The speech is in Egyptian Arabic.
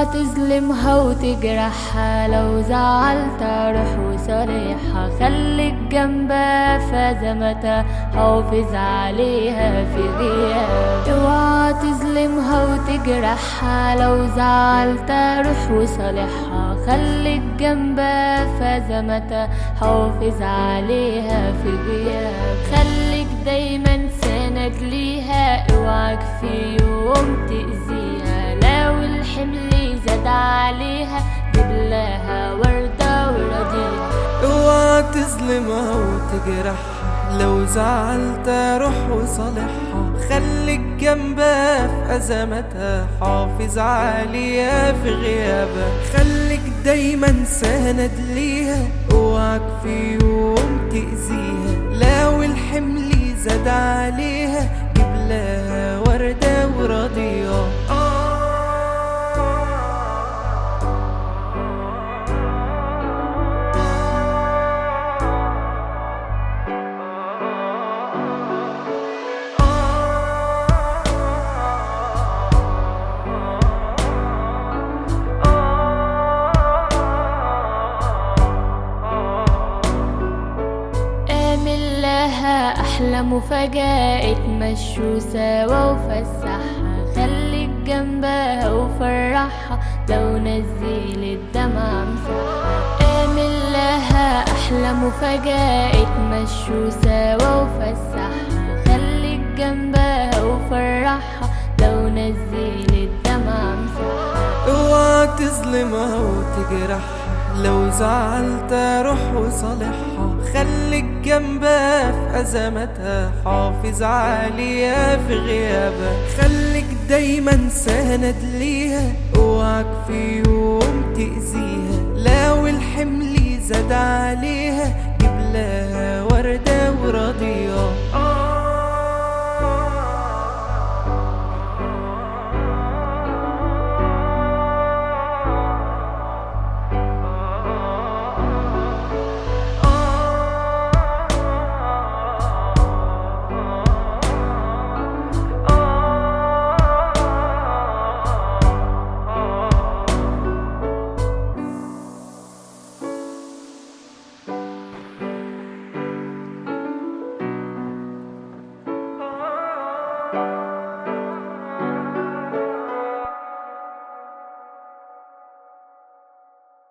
اوعى تظلمها وتجرحها لو زعلت روح وصالحها خليك جنبها في ازمتها حافظ عليها في غياب اوعى تظلمها وتجرحها لو زعلت روح وصالحها خليك جنبها في ازمتها حافظ عليها في غياب خليك دايما سند ليها اوعك في يوم تأذيها لو الحمل زاد عليها جبلها وردة ورضيها اوعى تظلمها وتجرحها لو زعلت روح وصالحها خليك جنبها في أزمتها حافظ عليها في غيابها خليك دايما سند ليها اوعك في يوم تأذيها لو الحمل زاد عليها جبلها وردة وراضية اعمل لها احلى مفاجأة اتمشوا سوا وفسحها خليك جنبها وفرحها لو نزلت دمع امسحها اعمل لها احلى مفاجأة اتمشوا سوا وفسحها خليك جنبها وفرحها لو نزلت دمع امسحها اوعى تظلمها وتجرحها لو زعلت روح وصالحها خليك جنبها في أزمتها حافظ عليها في غيابها خليك دايما سند ليها اوعك في يوم تأذيها لو الحمل زاد عليها